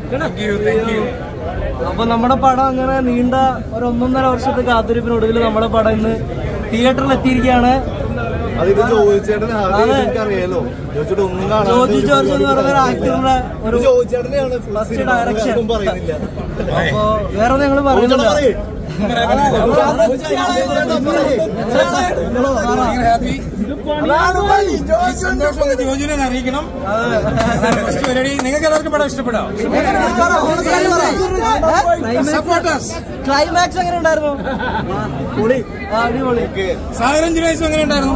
അപ്പൊ നമ്മുടെ പടം അങ്ങനെ നീണ്ട ഒരു ഒന്നൊന്നര വർഷത്തെ കാത്തിരിപ്പിനൊടുവിൽ നമ്മുടെ പടം ഇന്ന് തിയേറ്ററിൽ എത്തിയിരിക്കുകയാണ് അതിത് ചോദിച്ചേട്ടൻ അതെ. ആദ്യം എനിക്കറിയാലോ ചോദിച്ചിട്ട് ഒന്നും കാണാതെ ജോജി ഒരു ജോർജ് എന്ന് പറയുന്ന ഒരു പരിപാടി ആക്ടറിന്റെ ഒരു ഇത് ചോദിച്ചേട്ടനെയാണ് full ഫസ്റ്റ് cinema. ഡയറക്ഷൻ ഒന്നും പറയുന്നില്ല അപ്പൊ വേറെ ഞങ്ങൾ പറയുന്നില്ല പറയ്. ജോജുനെ അറിയിക്കണം ഫസ്റ്റ് പരിപാടി നിങ്ങൾക്ക് എല്ലാവർക്കും പടം ഇഷ്ടപ്പെടാം സപ്പോർട്ടേഴ്സ് ക്ലൈമാക്സ് എങ്ങനെ ഉണ്ടായിരുന്നു പൊളി ആ, അടിപൊളി സാഗരൻ ജുനൈസും എങ്ങനെ ഉണ്ടായിരുന്നു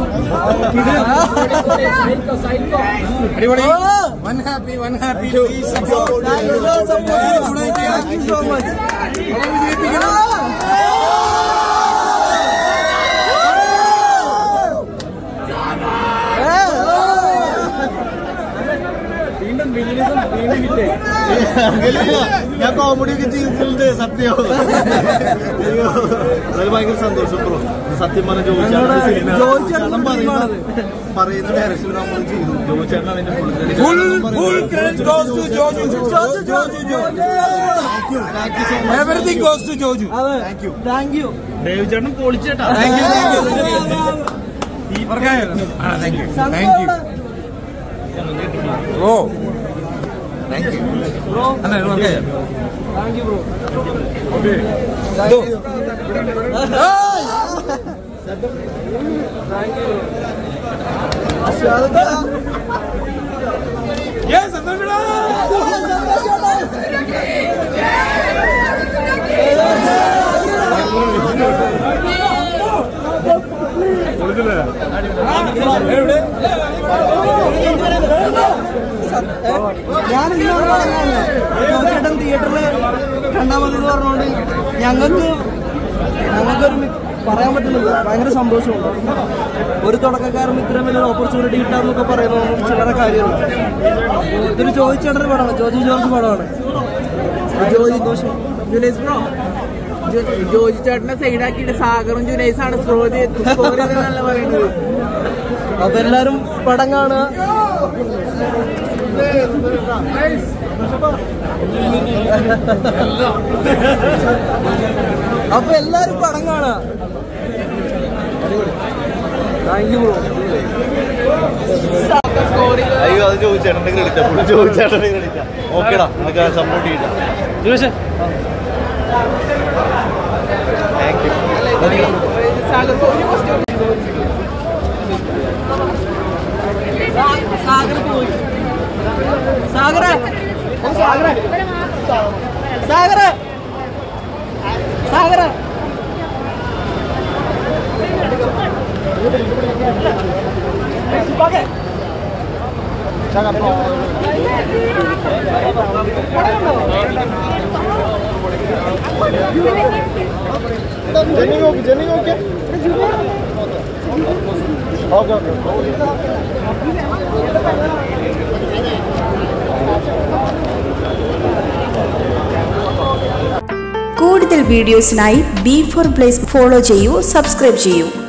അടിപൊളി ഓ! One happy one happy Thank you so much. അങ്ങനെയില്ല. ഞാൻ കോമഡി ഒക്കെ ചെയ്തിട്ടുണ്ട് സത്യം അയ്യോ അതായത് ഭയങ്കര സന്തോഷം ബ്രോ സത്യം പറഞ്ഞ ഞങ്ങളുടെ ചോദിച്ചാൽ ജോയിച്ചേട്ടൻ ടീമാണത്. പറയുന്ന ഡയറക്ഷൻ നമ്മൾ ചെയ്തു ചോദിച്ചേട്ടൻ അതിന്റെ full full credit goes to Joju Joju, Joju, Joju. Everything goes to Joju അതെ താങ്ക് യു ദേവിചേട്ടൻ പൊളിച്ചേട്ടാ താങ്ക് യു താങ്ക് യു വർക്കായല്ലോ ആ താങ്ക് യു താങ്ക് യു ഓ ബ്രോ അല്ല വർക്കായോ താങ്ക് യു ബ്രോ യെസ് സന്തോഷടാ ഞാൻ ഇന്നാണ് പറഞ്ഞത് ജോസേട്ടൻ തിയേറ്ററിൽ കണ്ടാൽ മതി എന്ന് പറഞ്ഞുകൊണ്ട് ഞങ്ങൾക്ക് ഞങ്ങൾക്കൊരു മി- പറയാൻ പറ്റുന്നില്ല ഭയങ്കര സന്തോഷമുണ്ട് ഒരു തുടക്കക്കാരൻ ഇത്രയും വലിയൊരു ഓപ്പർച്യൂണിറ്റി കിട്ടാന്നൊക്കെ പറയുന്നതൊന്നും ചില്ലറ കാര്യമല്ല അപ്പോൾ ഇതൊരു ജോയിച്ചേട്ടൻ്റെ പടമാണ് ജോജി ജോർജ് പടമാണ് ജോജി സന്തോഷം ജുനൈസ് ബ്രോ ജോ- ജോജി ചേട്ടനെ സൈഡാക്കിയിട്ട് സാഗറും ജുനൈസാണ് സ്കോർ സ്കോർ ചെയ്തെന്നല്ല പറയുന്നത് അപ്പൊ എല്ലാരും പടം കാണുക അപ്പൊ എല്ലാരും പടം കാണുക താങ്ക് യു ബ്രോ സ്കോർ ചെയ്ത് അയ്യോ അത് ചോദിച്ചേട്ടന്റെ ക്രെഡിറ്റ് ഫുൾ ചോദിച്ചേട്ടന്റെ ക്രെഡിറ്റ് ഓക്കേടാ നമുക്ക് സപ്പോർട്ട് ചെയ്യില്ല താങ്ക് യു സാഗർ ഒരു question സാഗർ പോയി സാഗര സാഗര സാഗര സാഗര ജെന്നി നോക്ക് ജെന്നി നോക്കിയ ഓക്കെ ഓക്കെ കൂടുതൽ വീഡിയോസിനായി ബി ഫോർ പ്ലേസ് ഫോളോ ചെയ്യൂ സബ്സ്ക്രൈബ് ചെയ്യൂ